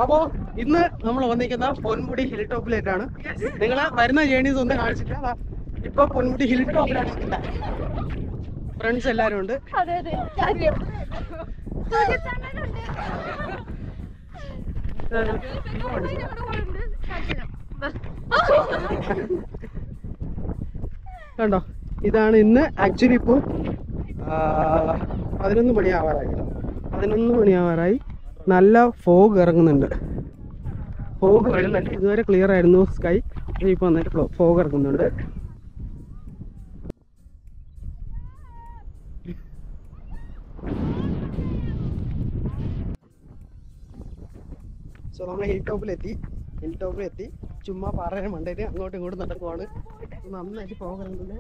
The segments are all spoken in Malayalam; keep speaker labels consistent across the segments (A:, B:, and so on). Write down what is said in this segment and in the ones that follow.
A: അപ്പോ ഇന്ന് നമ്മൾ വന്നിരിക്കുന്ന പൊന്മുടി ഹിൽ ടോപ്പിലേക്കാണ് നിങ്ങൾ വരുന്ന ജേണീസ് ഒന്നും കാണിച്ചില്ല ദാ ഇപ്പൊ പൊന്മുടി ഹിൽ ടോപ്പിലാണ് ഫ്രണ്ട്സ് എല്ലാരും ഉണ്ട്
B: അതെ അതെ കാര്യം സൂര്യചന്ദ്രനുണ്ട്. പിന്നെ ഉള്ളിൽ ഞങ്ങളുടെ കൂടെ ഉണ്ട്. കാണിച്ചുതരാം.
A: കണ്ടോ ഇതാണ് ഇന്ന് ആക്ച്വലി ഇപ്പോൾ പതിനൊന്ന് മണിയാവാറായി കേട്ടോ പതിനൊന്ന് മണിയാവാറായി നല്ല ഫോഗ് ഇറങ്ങുന്നുണ്ട് ഫോഗ് വരുന്നുണ്ട് ഇതുവരെ ക്ലിയർ ആയിരുന്നു സ്കൈ ഇപ്പോൾ വന്നിട്ട് ഫോഗ് ഇറങ്ങുന്നുണ്ട് സോ നമ്മൾ ഹിൽ ടോപ്പിലെത്തി ഹിൽ ടോപ്പിലെത്തി ചുമ്മാ പാറയുടെ മണ്ടയിൽ അങ്ങോട്ടും ഇങ്ങോട്ടും നടക്കുവാണ് നന്നായിട്ട് പോകണമെന്നുണ്ട്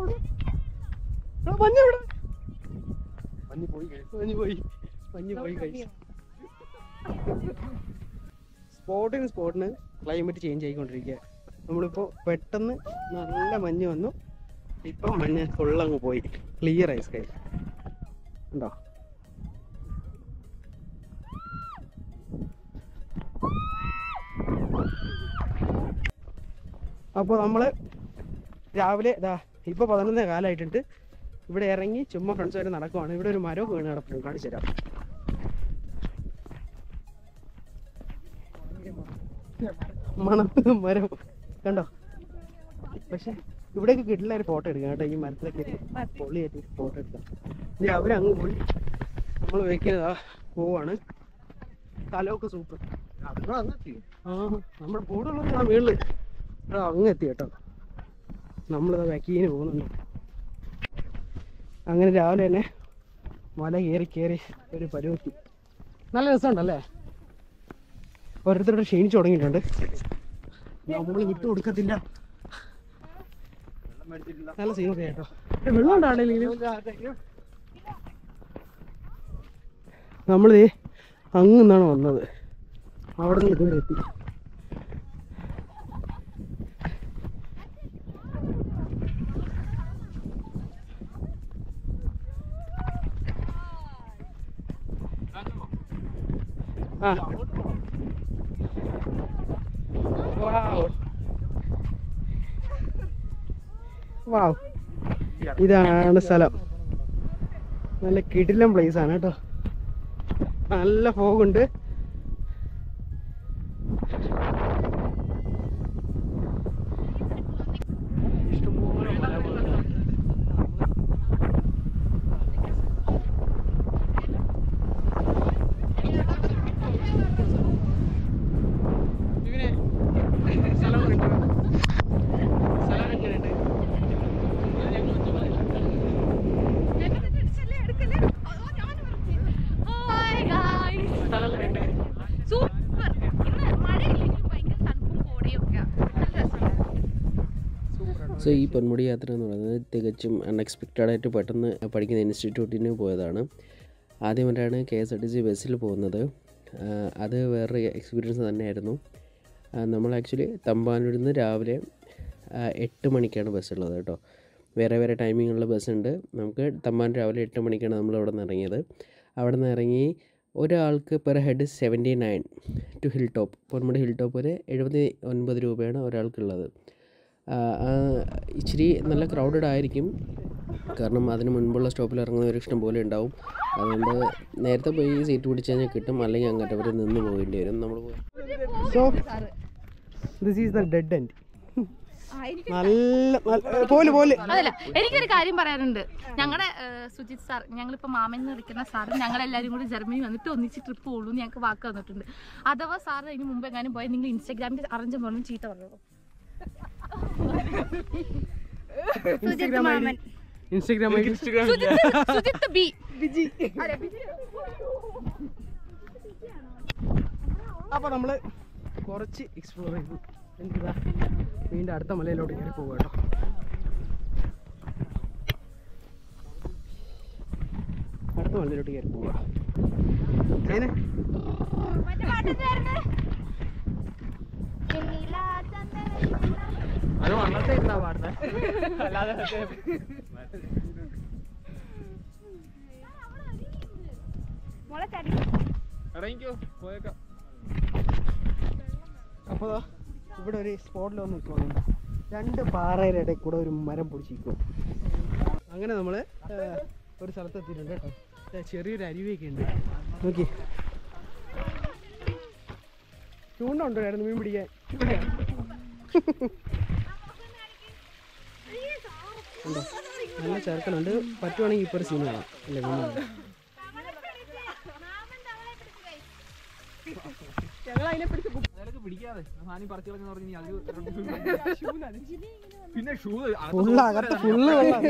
A: മഞ്ഞ ഇവിടെ മഞ്ഞ് പോയി മഞ്ഞ് പോയി മഞ്ഞ് പോയി കഴിച്ചു സ്പോട്ടിന് സ്പോട്ടിന് ക്ലൈമറ്റ് ചേഞ്ച് ആയിക്കൊണ്ടിരിക്കുക നമ്മളിപ്പോൾ പെട്ടെന്ന് നല്ല മഞ്ഞ് വന്നു ഇപ്പം മഞ്ഞ് ഫുള്ളങ്ങ് പോയി ക്ലിയർ ആയി സ്കൈ ഉണ്ടോ അപ്പോൾ നമ്മൾ രാവിലെ ഇതാ ഇപ്പോൾ പതിനൊന്നേ കാലമായിട്ടുണ്ട് ഇവിടെ ഇറങ്ങി ചുമ്മാ ഫ്രണ്ട്സ് വരെ നടക്കുവാണ് ഇവിടെ ഒരു മരമൊക്കെ വീണ് കിടപ്പുണ്ട് കാണിച്ചു തരാം മണം മരം കണ്ടോ പക്ഷെ ഇവിടെയൊക്കെ കിട്ടില്ല ഒരു ഫോട്ടോ എടുക്കാം കേട്ടോ ഈ മരത്തിലൊക്കെ പൊള്ളിയായിട്ട് ഫോട്ടോ എടുക്കാം ഇനി അവരങ്ങ് പോയി നമ്മൾ വെക്കുന്നതാ പോവാണ് സ്ഥലമൊക്കെ സൂപ്പർ ആ നമ്മുടെ കൂടുള്ള വീട്ടില് ആ അങ്ങ് എത്തി കേട്ടോ നമ്മളിതാ വെക്കീന് പോകുന്നുണ്ട് അങ്ങനെ രാവിലെ തന്നെ മല കയറി കയറി ഒരു പരുവത്തി നല്ല രസമുണ്ടല്ലേ ഓരോരുത്തരുടെ ക്ഷീണിച്ചു തുടങ്ങിയിട്ടുണ്ട് നമ്മൾ വിട്ടു കൊടുക്കത്തില്ല നല്ല സീനൊക്കെ കേട്ടോ വെള്ളം ഉണ്ടാണെങ്കിലും നമ്മളിതേ അങ്ങ് നിന്നാണ് വന്നത് അവിടെ നിന്ന് ഇതുവരെ എത്തി ആ വാവ് വാവ് ഇതാണ് സ്ഥലം നല്ല കിടിലം പ്ലേസ് ആണ് കേട്ടോ നല്ല ഫോഗുണ്ട്
B: Hi guys. Super. ഇന്ന് മഴയില്ലെങ്കിലും ഭയങ്കര തണുപ്പും കോടയൊക്കെയാ. നല്ല രസമുണ്ടായിരുന്നു.
C: സോ ഈ പൊന്മുടി യാത്ര എന്ന് പറയുന്നത് തികച്ചും അൺഎക്സ്പെക്റ്റഡ് ആയിട്ട് പെട്ടെന്ന് പഠിക്കുന്ന ഇൻസ്റ്റിറ്റ്യൂട്ടിന് പോയതാണ് ആദ്യമായിട്ടാണ് K S R T C ബസ്സിൽ പോകുന്നത് ആ, അത് വേറൊരു എക്സ്പീരിയൻസ് തന്നെയായിരുന്നു ആ, നമ്മൾ ആക്ച്വലി തമ്പാനൂരിൽ നിന്ന് രാവിലെ ആ, എട്ട് മണിക്കാണ് ബസ്സുള്ളത് കേട്ടോ വേറെ വേറെ ടൈമിങ്ങുള്ള ബസ്സുണ്ട് നമുക്ക് തമ്പാനൂർ രാവിലെ എട്ട് മണിക്കാണ് നമ്മൾ അവിടെ നിന്ന് ഇറങ്ങിയത് അവിടെ നിന്ന് ഇറങ്ങി ഒരാൾക്ക് per head seventy nine to hill top Ponmudi hill top വരെ എഴുപത്തി ഒൻപത് രൂപയാണ് ഒരാൾക്കുള്ളത് ആ, ആ, ഇച്ചിരി നല്ല ക്രൗഡഡ് ആയിരിക്കും കാരണം അതിന് മുൻപുള്ള സ്റ്റോപ്പിൽ ഇറങ്ങുന്നവർ ഇഷ്ടം പോലെ ഉണ്ടാവും അതുകൊണ്ട് നേരത്തെ പോയി സീറ്റ് പിടിച്ച് കഴിഞ്ഞാൽ കിട്ടും അല്ലെങ്കിൽ അങ്ങോട്ട് അവർ നിന്ന് പോകേണ്ടി വരും നമ്മൾ
A: so this is the dead end
B: ആ, എനിക്ക്
A: നല്ല നല്ല- പോലെ പോലെ
B: അതല്ല എനിക്കൊരു കാര്യം പറയാനുണ്ട് ഞങ്ങളുടെ സുജിത് സാർ ഞങ്ങളിപ്പോ മാമൻ എന്ന് വിളിക്കുന്ന സാർ ഞങ്ങളെല്ലാവരും കൂടി ജർമ്മനി വന്നിട്ട് ഒന്നിച്ച് ട്രിപ്പ് പോകുള്ളൂ എന്ന് ഞങ്ങൾക്ക് വാക്ക് തന്നിട്ടുണ്ട് അഥവാ സാർ അതിന് മുമ്പ് എങ്ങാനും പോയാൽ നിങ്ങൾ ഇൻസ്റ്റാഗ്രാമിൽ അറിഞ്ഞ പറഞ്ഞു ചീത്ത പറഞ്ഞു
A: ഇൻസ്റ്റാഗ്രാം ഇൻസ്റ്റാഗ്രാം
B: സുജിത്ത് ബി
A: അപ്പൊ നമ്മള് കുറച്ച് എക്സ്പ്ലോർ ചെയ്തു എനിക്കിതാ വീണ്ടും അടുത്ത മലയിലോട്ട് കയറി പോവുക കേട്ടോ അടുത്ത മലയിലോട്ട് കയറി പോവുക അതിന് അത് വണ്ണത്തെ എന്താ പാടുന്നത് അല്ലാതെ
B: മോളെ ചടി
D: ഇറങ്ങിക്കോ പോയേക്കാം
A: അപ്പോൾ ദാ ഇവിടെ ഒരു സ്പോട്ടിൽ വന്ന് നിൽക്കുന്നുണ്ട് രണ്ട് പാറയുടെ ഇടയിൽ കൂടെ ഒരു മരം പൊടിച്ചിരിക്കും അങ്ങനെ നമ്മൾ ഒരു സ്ഥലത്ത് എത്തിയിട്ടുണ്ട് കേട്ടോ ദേ ചെറിയൊരു അരുവിയൊക്കെ ഉണ്ട് നോക്കി ചൂണ്ട ഉണ്ടായിരുന്നു മീൻ പിടിക്കാൻ ഉണ്ടോ നല്ല ചേർക്കലുണ്ട് പറ്റുവാണെങ്കിൽ ഇപ്പോൾ ഒരു സീൻ കാണാം അല്ലേ മീൻ കാണാം.
D: പിന്നെ ഷൂ
A: ഫുള്ള് അകത്ത് ഫുള്ള് വെള്ളം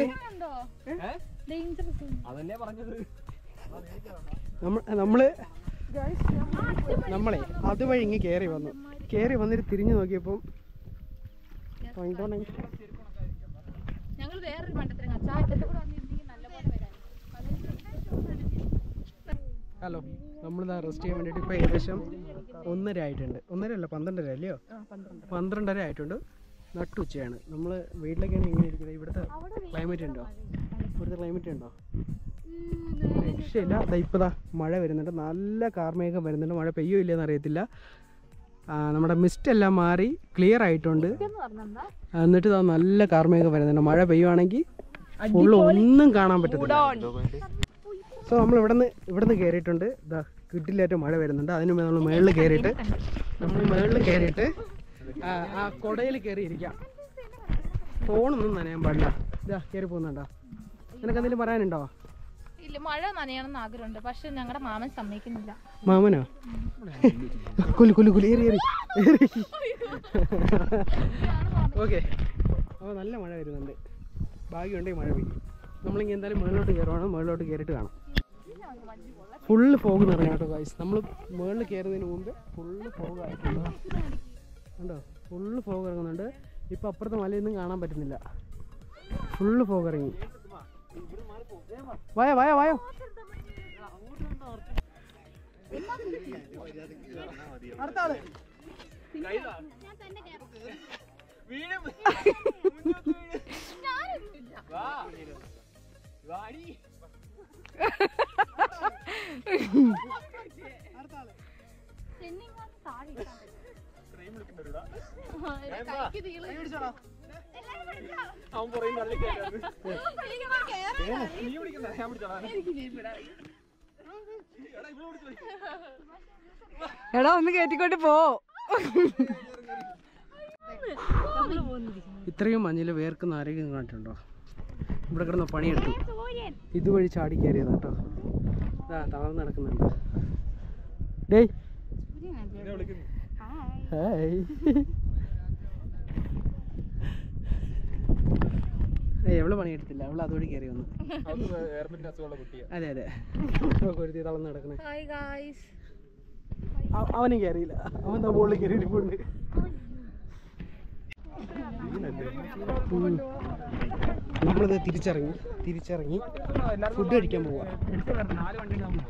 D: അതല്ലേ പറഞ്ഞത്
A: നമ്മ നമ്മള് നമ്മളെ അതുവഴി ഇങ്ങ് കയറി വന്നു കയറി വന്നിട്ട് തിരിഞ്ഞു നോക്കിയപ്പം ടൊയ് ടൊയ്.
B: ഞങ്ങൾ വേറൊരു മണ്ടത്തിലും ചാറ്റത്ത് കൂടെ വന്നിരുന്നെങ്കിൽ നല്ല പോലെ വരാൻ
A: ഹലോ നമ്മളിതാ റെസ്റ്റ് ചെയ്യാൻ വേണ്ടിയിട്ട് ഇപ്പോൾ ഏകദേശം ഒന്നര ആയിട്ടുണ്ട് ഒന്നര അല്ല പന്ത്രണ്ടര അല്ലയോ പന്ത്രണ്ടര ആയിട്ടുണ്ട് നട്ടുച്ചയാണ് നമ്മൾ വീട്ടിലൊക്കെയാണ് ഇങ്ങനെ ഇരിക്കുന്നത് ഇവിടുത്തെ ക്ലൈമറ്റ് ഉണ്ടോ ഇവിടുത്തെ ക്ലൈമറ്റ് ഉണ്ടോ രക്ഷയില്ല ദാ ഇപ്പോൾ ദാ മഴ വരുന്നുണ്ട് നല്ല കാർമേഘം വരുന്നുണ്ട് മഴ പെയ്യോ ഇല്ലയെന്ന് അറിയത്തില്ല ആ, നമ്മുടെ മിസ്റ്റ് എല്ലാം മാറി ക്ലിയർ ആയിട്ടുണ്ട് എന്നിട്ട് ഇതാ നല്ല കാർമേഘം വരുന്നുണ്ട് മഴ പെയ്യുവാണെങ്കിൽ ഫുള്ള് ഒന്നും കാണാൻ പറ്റത്തില്ല സോ നമ്മൾ ഇവിടുന്ന് ഇവിടുന്ന് കയറിയിട്ടുണ്ട് ഇതാ കിട്ടില്ലായിട്ട് മഴ വരുന്നുണ്ട് അതിന് മുമ്പ് നമ്മൾ മേളിൽ കയറിയിട്ട് നമ്മൾ മേളിൽ കയറിയിട്ട് ആ, ആ കുടയിൽ കയറി ഇരിക്കാം ഫോണൊന്നും നനയാൻ പാടില്ല ഇതാ കയറി പോകുന്നുണ്ടോ നിനക്ക് എന്തെങ്കിലും പറയാനുണ്ടോ
B: ഇല്ല മഴ നനയണമെന്ന് ആഗ്രഹമുണ്ട് പക്ഷെ ഞങ്ങളുടെ മാമൻ സമ്മതിക്കുന്നില്ല
A: മാമനോ കുലു കുലു കുലു ഏറി ഏറി ഓക്കെ അപ്പോൾ നല്ല മഴ വരുന്നുണ്ട് ഭാഗ്യമുണ്ടെങ്കിൽ മഴ പെയ്യും നമ്മളിങ്ങനെ എന്തായാലും മുകളിലോട്ട് കയറുവാണ് മുകളിലോട്ട് കയറിയിട്ട് കാണാം ഫുള്ള് ഫോഗ് നിറഞ്ഞ കേട്ടോ ഗൈസ് നമ്മൾ മുകളിൽ കയറുന്നതിന് മുമ്പ് ഫുള്ള് ഫോഗ് ആയിട്ടുണ്ട് കണ്ടോ ഫുള്ള് ഫോഗ് ഇറങ്ങുന്നുണ്ട് ഇപ്പം അപ്പുറത്തെ മലയൊന്നും കാണാൻ പറ്റുന്നില്ല ഫുള്ള് ഫോഗ് ഇറങ്ങി വായോ വായോ വായോ അടുത്ത ആള്
D: അവൻ പറയും തള്ളി നീ പിടിക്കണ്ട ഞാൻ പിടിച്ചോളാം
E: എടാ ഒന്ന് കയറ്റിക്കൊണ്ട് പോ
A: ഇത്രയും മഞ്ഞിൽ വേർക്കുന്ന ആരെങ്കിലും കണ്ടിട്ടുണ്ടോ ഇവിടെ കിടന്ന് പണിയെടുത്തു ഇതുവഴി ചാടി കയറിയത് കേട്ടോ ഇതാ തളർന്ന് നടക്കുന്നുണ്ട് ഡേയ് ഹായ് ഏയ് എവള് പണിയെടുത്തില്ല അവള് അതുവഴി കയറി വന്നു
D: എയർമെന്റ് അസുഖമുള്ള കുട്ടിയാ
A: അതെ അതെ ഒരുത്തി തളർന്ന് നടക്കണേ
B: ഹായ് ഗായ്സ്
A: അവ- അവനും കയറിയില്ല അവൻ ദാ മുകളിൽ കയറി ഇരിപ്പുണ്ട് ഉം. നമ്മളിത് തിരിച്ചിറങ്ങി തിരിച്ചിറങ്ങി ഫുഡ് കഴിക്കാൻ പോവാ
D: നാല് വണ്ടി നമ്മൾ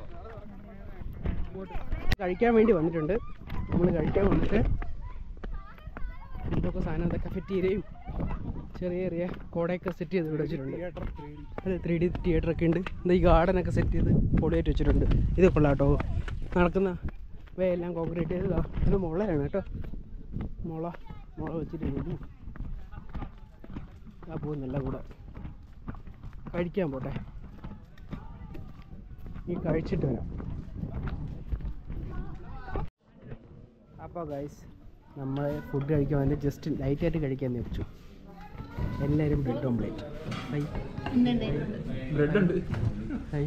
A: കഴിക്കാൻ വേണ്ടി വന്നിട്ടുണ്ട് നമ്മൾ കഴിക്കാൻ വന്നിട്ട് എന്തൊക്കെ സാധനം ഇതൊക്കെ കഫറ്റീരിയയും ചെറിയ ചെറിയ കോടയൊക്കെ സെറ്റ് ചെയ്ത് ഇവിടെ വെച്ചിട്ടുണ്ട് അതെ ത്രീ ഡി തിയേറ്റർ ഒക്കെ ഉണ്ട് എന്താ ഈ ഗാർഡനൊക്കെ സെറ്റ് ചെയ്ത് പൊളിയായിട്ട് വെച്ചിട്ടുണ്ട് ഇത് കൊള്ളാട്ടോ നടക്കുന്ന വേ എല്ലാം കോൺക്രീറ്റ് ചെയ്തതാ ഇത് മുളയാണ് കേട്ടോ മുള മുള വെച്ചിട്ടുണ്ട് ആ പോകുന്നില്ല കൂടെ കഴിക്കാൻ പോട്ടെ ഈ കഴിച്ചിട്ട് വരാം അപ്പോൾ ഗൈസ് നമ്മൾ ഫുഡ് കഴിക്കാൻ വേണ്ടി ജസ്റ്റ് ലൈറ്റായിട്ട് കഴിക്കാൻ വെച്ചു എല്ലാവരും ബ്രെഡ് ഓംപ്ലേറ്റ് ബൈ
D: ബ്രെഡ് ഉണ്ട്
A: ബൈ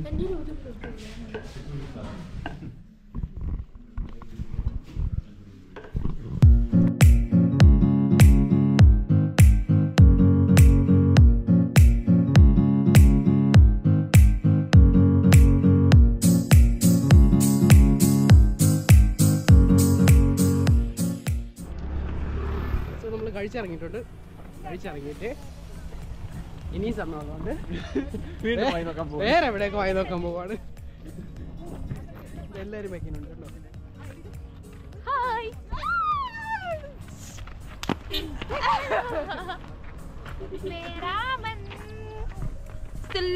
A: സോ നമ്മൾ കഴിച്ചിറങ്ങിയിട്ടുണ്ട് കഴിച്ചിറങ്ങിയിട്ട് ഇനിയും സമയം ഉള്ളതുകൊണ്ട്
D: വീണ്ടും പോയി നോക്കാൻ പോകും
A: വേറെ എവിടെയൊക്കെ വായി നോക്കാൻ പോവാണ് എല്ലാവരും വെക്കുന്നുണ്ട് കേട്ടോ
B: ഹായ് मेरा मन still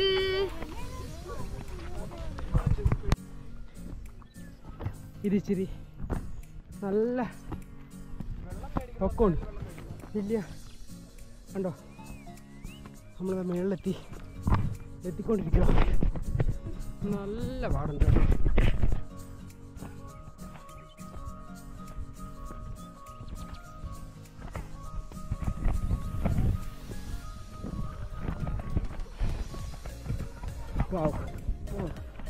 A: ഇത് ഇച്ചിരി നല്ല ഒക്കെ ഉണ്ട് വലിയ കണ്ടോ നമ്മൾ മേളിലെത്തി എത്തിക്കൊണ്ടിരിക്കുക നല്ല പാടുണ്ട് കേട്ടോ. Wow. Oh.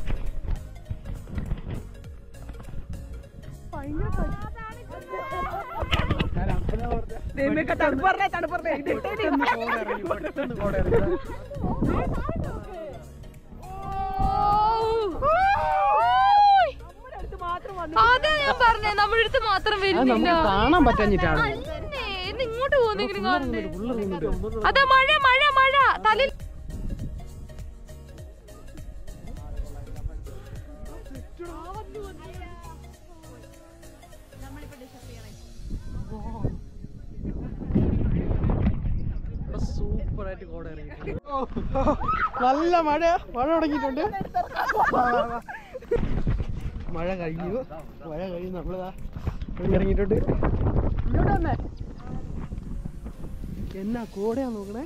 A: പെട്ടെന്ന് കോട ഇറങ്ങി.
B: അതാ ഞാൻ പറഞ്ഞേ നമ്മുടെ അടുത്ത് മാത്രം
A: അത്
B: വരുന്നില്ല
A: നമുക്ക് കാണാൻ പറ്റാഞ്ഞിട്ടാണ്
B: അല്ലേ, ഇന്ന് ഇങ്ങോട്ട് പോകുന്നെങ്കിലും കാണണ്ടേ
A: ഉള്ളിറങ്ങുന്നുണ്ട്
B: അതാ മഴ മഴ മഴ തലയിൽ
A: സൂപ്പറായിട്ട് കോട ഇറങ്ങിയിട്ടുണ്ട് നല്ല മഴ മഴ തുടങ്ങിയിട്ടുണ്ട് വാ, വാ, വാ. മഴ കഴിഞ്ഞു മഴ കഴിഞ്ഞു നമ്മളിതാ ഇവിടെ ഇറങ്ങിയിട്ടുണ്ട് ഇങ്ങോട്ട് വന്നേ എന്നാ കോടയാ നോക്കണേ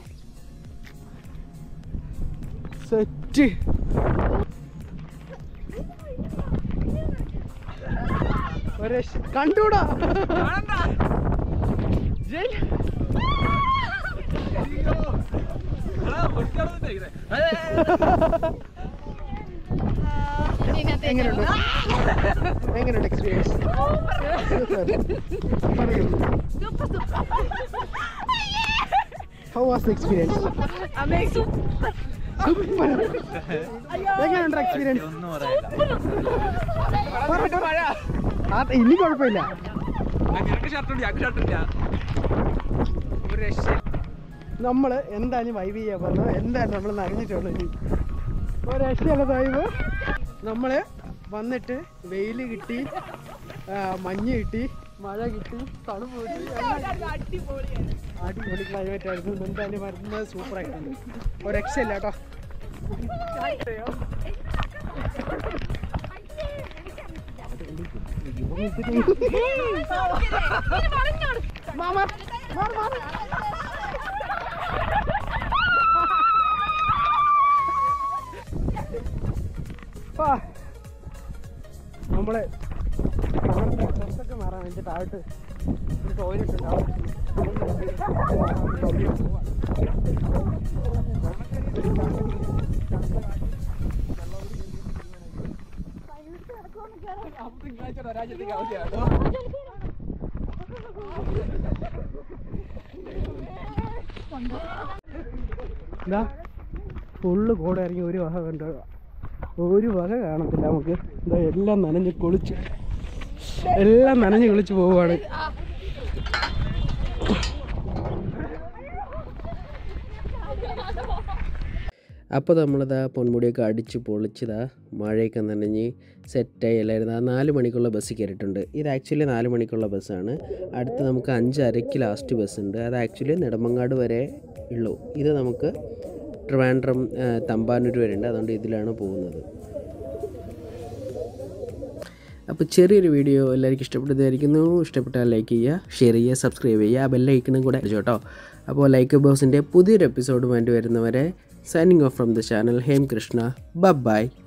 A: സെറ്റ് ഒരു രക്ഷ- കണ്ടൂടാ ജയ് എങ്ങനെയുണ്ട് എങ്ങനെയുണ്ട് എക്സ്പീരിയൻസ് പറയൂ ഹൗ വാസ് എക്സ്പീരിയൻസ് സൂപ്പർ എങ്ങനെയുണ്ട് എക്സ്പീരിയൻസ് ഇനി കുഴപ്പമില്ല നമ്മൾ എന്തായാലും വൈബ് ചെയ്യാൻ പറഞ്ഞു എന്തായാലും നമ്മൾ നനഞ്ഞിട്ടുണ്ട് ഇനി ഒരു രക്ഷയല്ല വൈബ് നമ്മൾ വന്നിട്ട് വെയിൽ കിട്ടി ആ, മഞ്ഞ് കിട്ടി മഴ കിട്ടി തണുപ്പ് കിട്ടി എല്ലാം അടിപൊളി ക്ലൈമറ്റ് ആയിരുന്നു എന്തായാലും വരുന്നത് സൂപ്പർ ആയിട്ടുണ്ട് ഒരു രക്ഷയില്ല കേട്ടോ മാമാ മാറ് മാറ് ആ. നമ്മള് താഴത്തെ ഡ്രസ്സൊക്കെ മാറാൻ വേണ്ടി താഴോട്ട് ഒരു ടോയ്ലറ്റ് ഉണ്ട് അവിടെ ഇതാ ഫുള്ള് കോട ഇറങ്ങി ഒരു വക കണ്ടു ഒരു വക കാണത്തില്ല നമുക്ക് ഇതാ എല്ലാം നനഞ്ഞ് കുളിച്ച് എല്ലാം നനഞ്ഞ് കുളിച്ച് പോവുകയാണ്
C: അപ്പോൾ നമ്മളിതാ പൊന്മുടിയൊക്കെ അടിച്ച് പൊളിച്ചതാ മഴയൊക്കെ നനഞ്ഞ് സെറ്റായി എല്ലായിരുന്നു ആ നാല് മണിക്കുള്ള ബസ് കയറിയിട്ടുണ്ട് ഇത് ആക്ച്വലി നാല് മണിക്കുള്ള ബസ്സാണ് അടുത്ത് നമുക്ക് അഞ്ചരയ്ക്ക് ലാസ്റ്റ് ബസ് ഉണ്ട് അത് ആക്ച്വലി നെടുമങ്ങാട് വരെ ഉള്ളൂ ഇത് നമുക്ക് ട്രിവാൻഡ്രം ആ, തമ്പാനൂർ വരെ ഉണ്ട് അതുകൊണ്ട് ഇതിലാണ് പോകുന്നത് അപ്പോൾ ചെറിയൊരു വീഡിയോ എല്ലാവർക്കും ഇഷ്ടപ്പെട്ടതായിരിക്കുന്നു ഇഷ്ടപ്പെട്ടാൽ ലൈക്ക് ചെയ്യുക ഷെയർ ചെയ്യുക സബ്സ്ക്രൈബ് ചെയ്യുക ബെല്ലൈക്കണും കൂടെ അടിച്ചു കേട്ടോ അപ്പോൾ ലൈക്ക് ബോസിൻ്റെ പുതിയൊരു എപ്പിസോഡുമായിട്ട് വരുന്നവരെ signing off from the channel Hem Krishna by